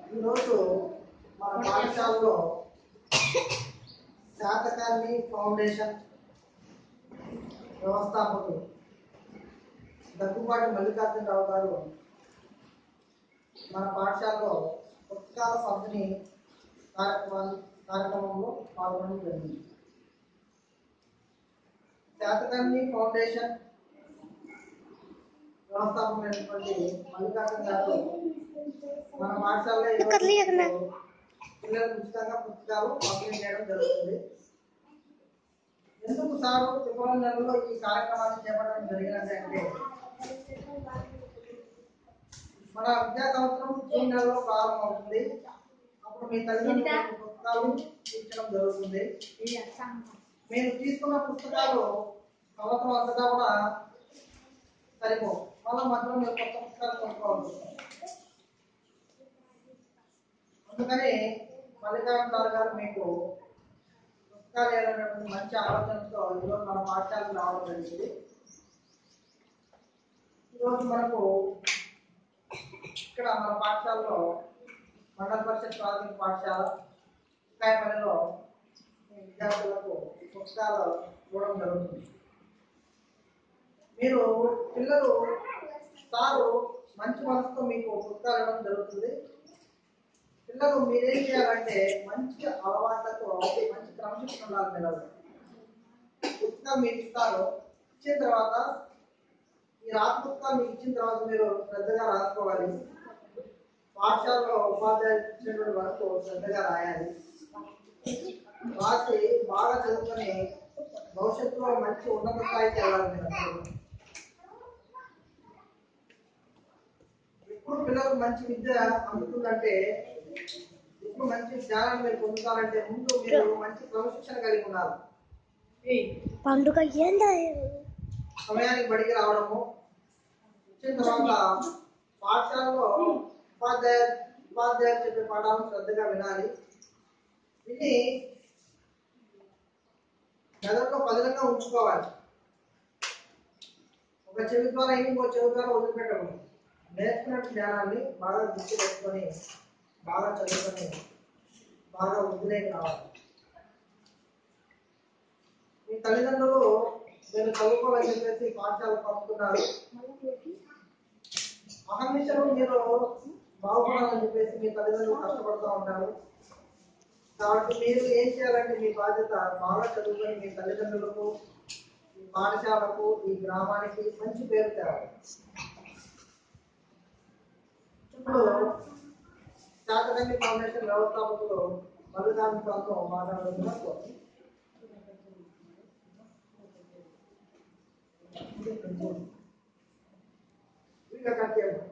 ఈరోజు మన పాఠశాలలో శాతకాన్ని ఫౌండేషన్ వ్యవస్థాపకులు దగ్గుబాటి మల్లికార్జునరావు గారు మన పాఠశాలలో పుస్తకాల పంపిణీ కార్యక్రమాలు కార్యక్రమంలో పాల్గొనడం జరిగింది శాతకాన్ని ఫౌండేషన్ వ్యవస్థాపకులైనటువంటి మల్లికార్జున గారు మన పాఠశాలలో ఈరోజు పిల్లలకు ఉచితంగా పుస్తకాలు పంపిణీ చేయడం జరుగుతుంది ఎందుకు సార్ ఫిబ్రవరి నెలలో ఈ కార్యక్రమాన్ని చేపట్టడం జరిగినది అంటే మన విద్యా సంవత్సరం జూన్ నెలలో ప్రారంభమవుతుంది అప్పుడు మీ తల్లిదండ్రులకు పుస్తకాలు ఇచ్చడం జరుగుతుంది మీరు తీసుకున్న పుస్తకాలు సంవత్సరం అంతటా కూడా సరిపోవు మళ్ళీ మధ్యలో మీరు కొత్త పుస్తకాలు కొనుక్కోవాల్సి వస్తుంది అందుకని మల్లికార్జున సార్ గారు మీకు పుస్తకాలు వేయాలనేటువంటి మంచి ఆలోచనతో ఈరోజు మన పాఠశాలకు రావడం జరిగింది ఈరోజు మనకు ఇక్కడ మన పాఠశాలలో మండల పరిషత్ ప్రాథమిక పాఠశాల కాయపల్లిలో మీ విద్యార్థులకు పుస్తకాలు ఇవ్వడం జరుగుతుంది మీరు పిల్లలు సారు మంచి మనసుతో మీకు పుస్తకాలు ఇవ్వడం జరుగుతుంది పిల్లలు మీరేం చేయాలంటే మంచి అలవాట్లతో మంచి క్రమశిక్షణ ఉండాలి పిల్లలు పుస్తకం మీకు ఇస్తారు ఇచ్చిన తర్వాత ఈ రాత్రి పుస్తకం మీకు ఇచ్చిన తర్వాత మీరు శ్రద్ధగా రాసుకోవాలి పాఠశాలలో ఉపాధ్యాయులు ఇచ్చినటువంటి వరకు శ్రద్ధగా రాయాలి రాసి బాగా చదువుకొని భవిష్యత్తులో మంచి ఉన్నత స్థాయికి వెళ్ళాలి మీరు అందరూ. ఎప్పుడు పిల్లలకు మంచి విద్య అందుతుందంటే ఇప్పుడు మంచి జ్ఞానాన్ని మీరు పొందుతారంటే ముందు మీరు మంచి క్రమశిక్షణ కలిగి ఉండాలి పండుగ ఏందా సమయానికి బడికి రావడము వచ్చిన తర్వాత పాఠశాలలో ఉపాధ్యాయ ఉపాధ్యాయులు చెప్పే పాఠాలను శ్రద్ధగా వినాలి విని మెదడులో పదిలంగా ఉంచుకోవాలి ఒక చెవి ద్వారా ఇంకో చెవి ద్వారా వదిలిపెట్టకూడదు నేర్చుకున్న జ్ఞానాన్ని బాగా గుర్తు పెట్టుకొని బాగా చదువుకొని బాగా వదిలేకి రావాలి మీ తల్లిదండ్రులు నేను చదువుకోవాలని చెప్పేసి పాఠశాలకు పంపుతున్నారు అహర్నిశలు మీరు బాగుపడాలని చెప్పేసి మీ తల్లిదండ్రులు కష్టపడుతూ ఉంటారు కాబట్టి మీరు ఏం చేయాలంటే మీ బాధ్యత బాగా చదువుకొని మీ తల్లిదండ్రులకు ఈ పాఠశాలకు ఈ గ్రామానికి మంచి పేరు తేవాలి ఇప్పుడు శాతకండి ఫౌండేషన్ వ్యవస్థాపకులు మల్లికార్జున ప్రాంతం మాట్లాడుతున్నారు వీడియో కట్ చేయండి